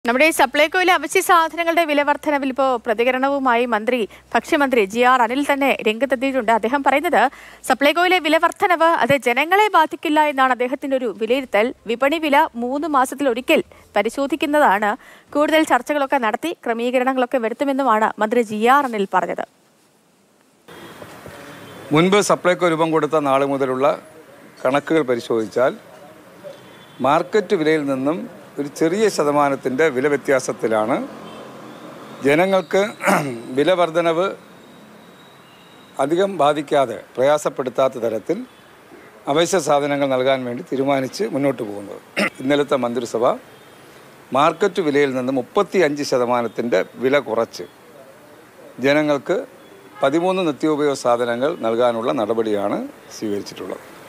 നമ്മുടെ ഈ സപ്ലൈകോയിലെ അവശ്യ സാധനങ്ങളുടെ വില വർധനവിൽ ഇപ്പോൾ പ്രതികരണവുമായി മന്ത്രി ഭക്ഷ്യമന്ത്രി ജി ആർ അനിൽ തന്നെ രംഗത്തെത്തിയിട്ടുണ്ട് അദ്ദേഹം പറയുന്നത് സപ്ലൈകോയിലെ വില വർധനവ് അത് ജനങ്ങളെ ബാധിക്കില്ല എന്നാണ് അദ്ദേഹത്തിന്റെ ഒരു വിലയിരുത്തൽ വിപണി വില മൂന്ന് മാസത്തിൽ ഒരിക്കൽ പരിശോധിക്കുന്നതാണ് കൂടുതൽ ചർച്ചകളൊക്കെ നടത്തി ക്രമീകരണങ്ങളൊക്കെ വരുത്തുമെന്നുമാണ് മന്ത്രി ജി ആർ അനിൽ പറഞ്ഞത് മുൻപ് സപ്ലൈകോ രൂപം കൊടുത്ത നാൾ മുതലുള്ള കണക്കുകൾ പരിശോധിച്ചാൽ മാർക്കറ്റ് വിലയിൽ നിന്നും ഒരു ചെറിയ ശതമാനത്തിൻ്റെ വില വ്യത്യാസത്തിലാണ് ജനങ്ങൾക്ക് വില വർധനവ് അധികം ബാധിക്കാതെ പ്രയാസപ്പെടുത്താത്ത തരത്തിൽ അവശ്യ സാധനങ്ങൾ നൽകാൻ വേണ്ടി തീരുമാനിച്ച് മുന്നോട്ട് പോകുന്നത് ഇന്നലത്തെ മന്ത്രിസഭ മാർക്കറ്റ് വിലയിൽ നിന്ന് മുപ്പത്തി അഞ്ച് ശതമാനത്തിൻ്റെ വില കുറച്ച് ജനങ്ങൾക്ക് പതിമൂന്ന് നിത്യോപയോഗ സാധനങ്ങൾ നൽകാനുള്ള നടപടിയാണ് സ്വീകരിച്ചിട്ടുള്ളത്